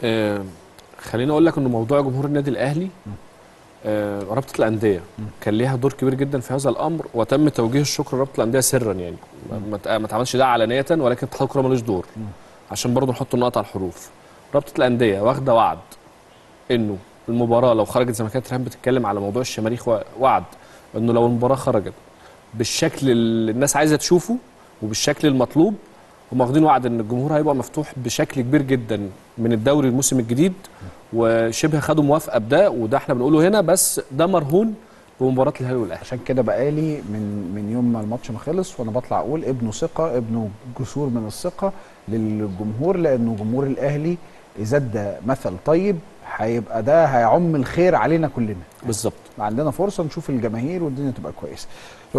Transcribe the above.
آه خليني اقول لك انه موضوع جمهور النادي الاهلي آه رابطه الانديه كان ليها دور كبير جدا في هذا الامر وتم توجيه الشكر لرابطه الانديه سرا يعني ما- ما ت- ما اتعملش ده علانيه ولكن اتحاد الكوره ملوش دور عشان برضه نحط النقط على الحروف رابطه الانديه واخده وعد انه المباراه لو خرجت زي ما كانت ريهام بتتكلم على موضوع الشماريخ و- وعد انه لو المباراه خرجت بالشكل اللي الناس عايزه تشوفه وبالشكل المطلوب هم واخدين وعد ان الجمهور هيبقى مفتوح بشكل كبير جدا من الدوري الموسم الجديد وشبه خدوا موافقه بده وده احنا بنقوله هنا بس ده مرهون بمباراه الهلال والاهلي عشان كده بقالي من من يوم ما الماتش ما خلص وانا بطلع اقول ابنه ثقه ابنه جسور من الثقه للجمهور لانه جمهور الاهلي اذا ادى مثل طيب هيبقى ده هيعم الخير علينا كلنا بالظبط عندنا فرصه نشوف الجماهير والدنيا تبقى كويسه